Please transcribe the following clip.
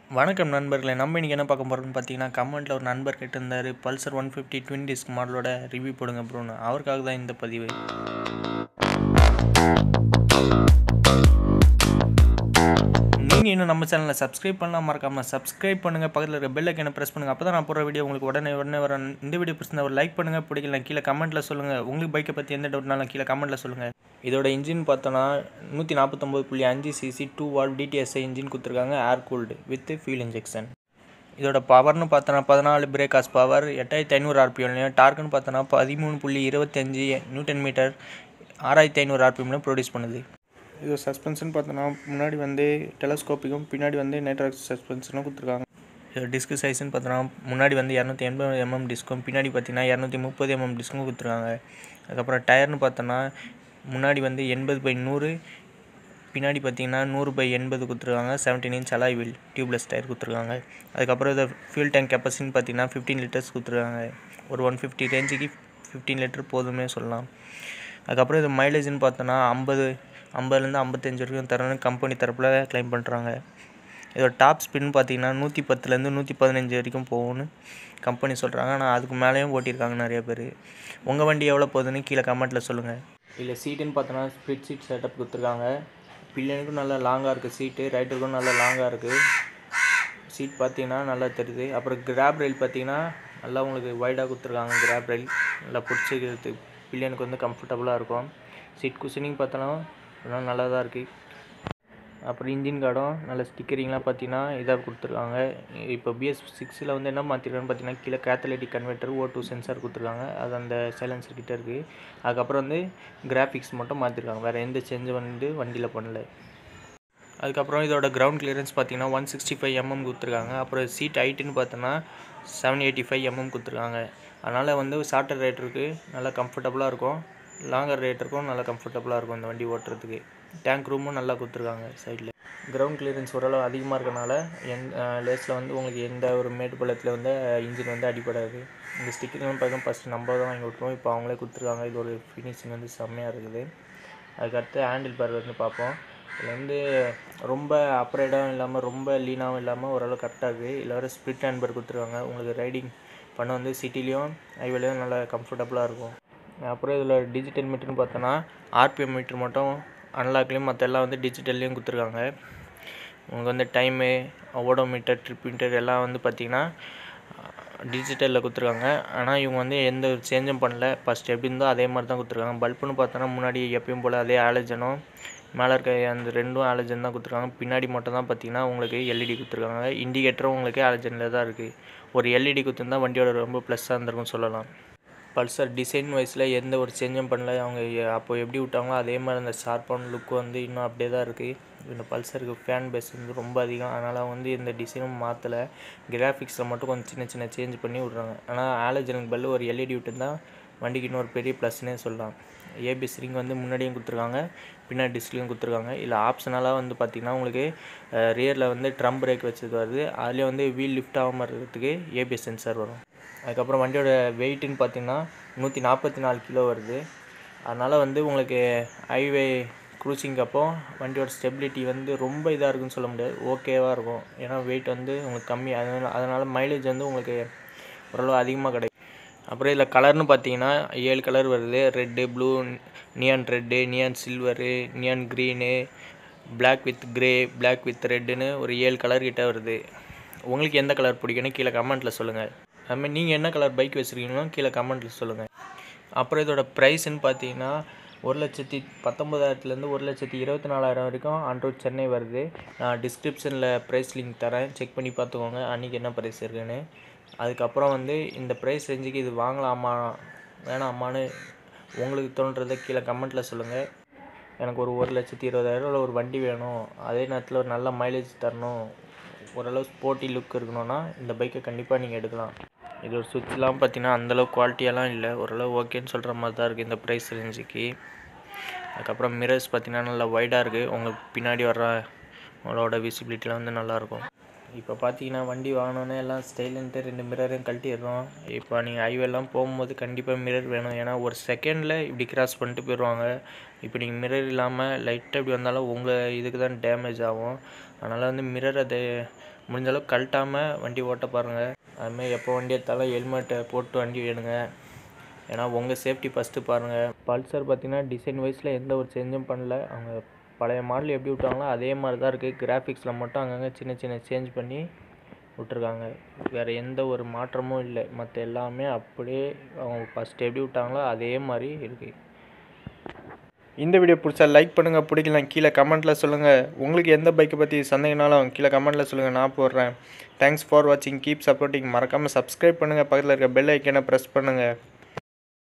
வணக்கம் நண்பர்களே நம்ம இன்றைக்கி என்ன பார்க்க போகிறோம்னு பார்த்தீங்கன்னா கமெண்ட்டில் ஒரு நண்பர் கேட்டிருந்தாரு Pulsar one fifty twin disc மாடலோட ரிவ்யூ போடுங்க ப்ரோன்னு அவருக்காக தான் இந்த பதிவு நீங்கள் இன்னும் நம்ம சேனலில் சப்ஸ்கிரைப் பண்ணலாம் மறக்காமல் சப்ஸ்கிரைப் பண்ணுங்கள் பக்கத்தில் இருக்க பெல் ஐக்கனை ப்ரெஸ் பண்ணுங்கள் அப்போ தான் நான் போகிற வீடியோ உங்களுக்கு உடனே உடனே வர இந்த வீடியோ பிடிச்சிருந்தா ஒரு லைக் பண்ணுங்கள் பிடிக்கல கீழே கமெண்ட்டில் சொல்லுங்கள் உங்களுக்கு பைக்கை பற்றி எந்த டவுட்னாலும் கீழே கமெண்ட்டில் சொல்லுங்கள் இதோட இன்ஜின் பார்த்தோன்னா நூற்றி நாற்பத்தொம்பது புள்ளி அஞ்சு CC two valve DTSi engine கொடுத்துருக்காங்க air cooled with fuel injection இதோட பவர்னு பார்த்தோன்னா பதினாலு பிரேக்காஸ் பவர் எட்டாயிரத்தி ஐநூறு ஆர்பிஎம்லையும் டார்க்குன்னு பார்த்தோன்னா பதிமூணு புள்ளி இருபத்தஞ்சி நியூட்டன் மீட்டர் ஆறாயிரத்தி ஐநூறு ஆர்பிஎம்லையும் ப்ரொடியூஸ் பண்ணுது இது சஸ்பென்ஷன் பார்த்தோன்னா முன்னாடி வந்து டெலஸ்கோப்பிக்கும் பின்னாடி வந்து நைட்ராக்ஸ் சஸ்பென்ஷனும் கொடுத்துருக்காங்க இது டிஸ்க் சைஸ்னு பார்த்தோன்னா முன்னாடி வந்து இரநூத்தி எண்பது எம்எம் டிஸ்க்கும் பின்னாடி பார்த்தீங்கன்னா இரநூத்தி முப்பது எம்எம் டிஸ்க்கும் கொடுத்துருக்காங்க அதுக்கப்புறம் டயர்னு பார்த்தோன்னா முன்னாடி வந்து எண்பது பை நூறு பின்னாடி பார்த்தீங்கன்னா நூறு பை எண்பது கொடுத்துருக்காங்க seventeen inch alloy wheel tubeless tyre கொடுத்துருக்காங்க அதுக்கப்புறம் இதை ஃபியூல் டேங்க் கெப்பாசிட்டின்னு பார்த்தீங்கன்னா ஃபிஃப்டீன் லிட்டர்ஸ் கொடுத்துருக்காங்க ஒரு ஒன் ஃபிஃப்டி ரேஞ்சுக்கு ஃபிஃப்டீன் லிட்டர் போதுமே சொல்லலாம் அதுக்கப்புறம் இது மைலேஜ்னு பார்த்தோன்னா ஐம்பது ஐம்பதுலேருந்து ஐம்பத்தஞ்சு வரைக்கும் தரணும்னு கம்பெனி தரப்பில் க்ளைம் பண்ணுறாங்க இதோட டாப் ஸ்பின் பார்த்தீங்கன்னா நூற்றி பத்துலேருந்து நூற்றி பதினஞ்சு வரைக்கும் போகும்னு கம்பெனி சொல்கிறாங்க ஆனால் அதுக்கு மேலேயும் ஓட்டியிருக்காங்க நிறைய பேர் உங்கள் வண்டி எவ்வளோ போகுதுன்னு கீழே கமெண்ட்டில் சொல்லுங்கள் இல்லை சீட்டுன்னு பார்த்தோன்னா ஸ்ப்ளிட் சீட் செட்டப் கொடுத்துருக்காங்க பில்லியனுக்கும் நல்லா லாங்காக இருக்குது சீட்டு ரைட்டருக்கும் நல்லா லாங்காக இருக்குது சீட் பார்த்தீங்கன்னா நல்லா தெரியுது அப்புறம் கிராப் ரயில் பார்த்தீங்கன்னா நல்லா உங்களுக்கு வைடாக கொடுத்துருக்காங்க கிராப் ரயில் நல்லா பிடிச்சிக்கிறது பில்லியனுக்கு வந்து கம்ஃபர்டபுளாக இருக்கும் சீட் குஷனிங் பார்த்தோன்னா அதெல்லாம் நல்லா தான் இருக்குது அப்புறம் இன்ஜின் கார்டும் நல்ல ஸ்டிக்கரிங்லாம் பார்த்தீங்கன்னா இதாக கொடுத்துருக்காங்க இப்போ பிஎஸ் சிக்ஸில் வந்து என்ன மாற்றிருக்கான்னு பார்த்தீங்கன்னா கீழே catalytic converter O two sensor கொடுத்துருக்காங்க அது அந்த சைலன்சர் கிட்டே இருக்குது அதுக்கப்புறம் வந்து கிராஃபிக்ஸ் மட்டும் மாற்றிருக்காங்க வேறு எந்த சேஞ்சும் வந்து வண்டியில் பண்ணல அதுக்கப்புறம் இதோட கிரவுண்ட் கிளியரன்ஸ் பார்த்தீங்கன்னா ஒன் சிக்ஸ்டி ஃபைவ் எம்எம் கொடுத்துருக்காங்க அப்புறம் சீட் ஹைட்டுன்னு பார்த்தோன்னா செவன் எயிட்டி ஃபைவ் எம்எம் கொடுத்துருக்காங்க அதனால் வந்து ஷார்ட்டர் ரைட்டருக்கு நல்லா கம்ஃபர்டபுளாக இருக்கும் லாங்கர் ரேட்டருக்கும் நல்லா கம்ஃபர்டபுளாக இருக்கும் இந்த வண்டி ஓட்டுறதுக்கு டேங்க் ரூமும் நல்லா கொடுத்துருக்காங்க சைடில் கிரவுண்ட் கிளியரன்ஸ் ஓரளவு அதிகமாக இருக்கனால எந் லேஸில் வந்து உங்களுக்கு எந்த ஒரு மேட்டு பள்ளத்தில் வந்து இன்ஜின் வந்து அடிப்படாது இந்த ஸ்டிக்கர்லாம் பார்க்க ஃபஸ்ட்டு நம்ம தான் வாங்கி விட்ருவோம் இப்போ அவங்களே கொடுத்துருக்காங்க இது ஒரு ஃபினிஷிங் வந்து செம்மையாக இருக்குது அதுக்கடுத்து ஹேண்டில் பார் வந்து பார்ப்போம் இதில் வந்து ரொம்ப அப்ரைடாகவும் இல்லாமல் ரொம்ப லீனாகவும் இல்லாமல் ஓரளவு கரெக்டாக இருக்குது இதில் வர ஸ்ப்ளிட் ஹேண்ட் பார் கொடுத்துருக்காங்க உங்களுக்கு ரைடிங் பண்ண வந்து சிட்டிலையும் ஹைவேலையும் நல்லா கம்ஃபர்டபுளாக இருக்கும் அப்புறம் இதில் டிஜிட்டல் மீட்டர்னு பார்த்தோன்னா ஆர்பிஎம் மீட்ரு மட்டும் அன்லாக்லேயும் மற்ற எல்லாம் வந்து டிஜிட்டல்லையும் கொடுத்துருக்காங்க உங்களுக்கு வந்து டைமு ஓடோமீட்டர் ட்ரிப் மீட்டர் எல்லாம் வந்து பார்த்திங்கன்னா டிஜிட்டலில் கொடுத்துருக்காங்க ஆனால் இவங்க வந்து எந்த ஒரு சேஞ்சும் பண்ணல ஃபஸ்ட் எப்படி இருந்தோ அதே மாதிரி தான் கொடுத்துருக்காங்க பல்புன்னு பார்த்தோன்னா முன்னாடி எப்பயும் போல் அதே ஆலஜனும் மேலே இருக்க அந்த ரெண்டும் ஆலஜன் தான் கொடுத்துருக்காங்க பின்னாடி மட்டும் தான் பார்த்தீங்கன்னா உங்களுக்கு எல்இடி கொடுத்துருக்காங்க இண்டிகேட்டரும் உங்களுக்கு ஆலஜனில் தான் இருக்குது ஒரு எல்இடி கொடுத்துருந்தா வண்டியோட ரொம்ப ப்ளஸ்ஸாக இருந்திருக்கும்னு சொல்லலாம் பல்சர் டிசைன் வைஸில் எந்த ஒரு சேஞ்சும் பண்ணல அவங்க அப்போ எப்படி விட்டாங்களோ அதே மாதிரி அந்த ஷார்ப்பான லுக் வந்து இன்னும் அப்படியே தான் இருக்குது இந்த பல்சருக்கு ஃபேன் பேஸ் வந்து ரொம்ப அதிகம் அதனால் வந்து இந்த டிசைனும் மாற்றலை கிராஃபிக்ஸில் மட்டும் கொஞ்சம் சின்ன சின்ன சேஞ்ச் பண்ணி விட்றாங்க ஆனால் ஆலஜனுக்கு பல்லு ஒரு எல்இடி விட்டுருந்தா வண்டிக்கு இன்னொரு பெரிய ப்ளஸ்னே சொல்லலாம் ஏபிஎஸ் ரிங் வந்து முன்னாடியும் கொடுத்துருக்காங்க பின்னாடி டிஸ்க்லையும் கொடுத்துருக்காங்க இல்லை ஆப்ஷனலாக வந்து பார்த்திங்கன்னா உங்களுக்கு ரியரில் வந்து ட்ரம் பிரேக் வச்சது வருது அதுலேயே வந்து வீல் லிஃப்ட் ஆகாமல் இருக்கிறதுக்கு ஏபிஎஸ் சென்சார் வரும் அதுக்கப்புறம் வண்டியோட வெயிட்டுன்னு பார்த்திங்கன்னா நூற்றி நாற்பத்தி நாலு கிலோ வருது அதனால் வந்து உங்களுக்கு ஹைவே க்ரூசிங் அப்போ வண்டியோட ஸ்டெபிலிட்டி வந்து ரொம்ப இதாக இருக்குன்னு சொல்ல முடியாது ஓகேவாக இருக்கும் ஏன்னா வெயிட் வந்து உங்களுக்கு கம்மி அதனால் அதனால் மைலேஜ் வந்து உங்களுக்கு ஓரளவு அதிகமாக கிடைக்கும் அப்புறம் இதில் கலர்னு பார்த்தீங்கன்னா ஏழு கலர் வருது red blue neon red neon silver neon green black with grey black with ரெட்டுன்னு ஒரு ஏழு கலர் கிட்டே வருது உங்களுக்கு எந்த கலர் பிடிக்குன்னு கீழே கமெண்ட்டில் சொல்லுங்கள் அதுமாதிரி நீங்கள் என்ன கலர் பைக் வச்சுருக்கீங்களோ கீழே கமெண்ட்டில் சொல்லுங்கள் அப்புறம் இதோட ப்ரைஸ்ன்னு பார்த்தீங்கன்னா ஒரு லட்சத்தி பத்தொம்பதாயிரத்துலேருந்து ஒரு லட்சத்தி இருபத்தி நாலாயிரம் வரைக்கும் அன்ரோட் சென்னை வருது நான் டிஸ்கிரிப்ஷனில் ப்ரைஸ் லிங்க் தரேன் செக் பண்ணி பார்த்துக்கோங்க அன்றைக்கி என்ன ப்ரைஸ் இருக்குன்னு அதுக்கப்புறம் வந்து இந்த ப்ரைஸ் ரேஞ்சுக்கு இது வாங்கலாமா வேணாமான்னு உங்களுக்கு தோன்றதை கீழே கமெண்ட்டில் சொல்லுங்கள் எனக்கு ஒரு ஒரு லட்சத்தி இருபதாயிரம் ஒரு வண்டி வேணும் அதே நேரத்தில் ஒரு நல்ல மைலேஜ் தரணும் ஓரளவு ஸ்போர்ட்டி லுக் இருக்கணும்னா இந்த பைக்கை கண்டிப்பாக நீங்கள் எடுக்கலாம் இதோட சுவிட்ச்லாம் பார்த்தீங்கன்னா அந்தளவு குவாலிட்டியெல்லாம் இல்லை ஓரளவு ஓகேன்னு சொல்கிற மாதிரி தான் இருக்குது இந்த ப்ரைஸ் ரேஞ்சுக்கு அதுக்கப்புறம் மிரர்ஸ் பார்த்தீங்கன்னா நல்லா வைடாக இருக்குது உங்களுக்கு பின்னாடி வர்ற உங்களோட விசிபிலிட்டிலாம் வந்து நல்லாயிருக்கும் இப்போ பார்த்தீங்கன்னா வண்டி வாங்கினோன்னே எல்லாம் ஸ்டைலுன்ட்டு ரெண்டு மிரரையும் கழட்டிடுறோம் இப்போ நீங்கள் ஹைவேலாம் போகும்போது கண்டிப்பாக மிரர் வேணும் ஏன்னா ஒரு செகண்டில் இப்படி கிராஸ் பண்ணிட்டு போயிடுவாங்க இப்போ நீங்கள் மிரர் இல்லாமல் லைட்டாக இப்படி வந்தாலும் உங்கள் இதுக்கு தான் டேமேஜ் ஆகும் அதனால் வந்து மிரர் அது முடிஞ்ச அளவுக்கு கழட்டாமல் வண்டி ஓட்ட பாருங்கள் அதுமாதிரி எப்போ வண்டி எடுத்தாலும் ஹெல்மெட்டை போட்டு வண்டி வேணுங்க ஏன்னா உங்கள் சேஃப்டி ஃபஸ்ட்டு பாருங்கள் பல்சர் பார்த்தீங்கன்னா டிசைன் வைஸில் எந்த ஒரு சேஞ்சும் பண்ணல அவங்க பழைய மாடல் எப்படி விட்டாங்களோ அதே மாதிரி தான் இருக்குது கிராஃபிக்ஸில் மட்டும் அங்கங்கே சின்ன சின்ன சேஞ்ச் பண்ணி விட்ருக்காங்க வேறு எந்த ஒரு மாற்றமும் இல்லை மற்ற எல்லாமே அப்படியே அவங்க ஃபஸ்ட் எப்படி விட்டாங்களோ அதே மாதிரி இருக்குது இந்த வீடியோ பிடிச்சா லைக் பண்ணுங்கள் பிடிக்கலாம் கீழே கமெண்ட்டில் சொல்லுங்கள் உங்களுக்கு எந்த பைக்கை பற்றி சந்தேகனாலும் கீழே கமெண்ட்டில் சொல்லுங்கள் நான் போடுறேன் தேங்க்ஸ் ஃபார் வாட்சிங் கீப் சப்போர்ட்டிங் மறக்காமல் சப்ஸ்கிரைப் பண்ணுங்கள் பக்கத்தில் இருக்க பெல் ஐக்கனை ப்ரெஸ் பண்ணுங்கள்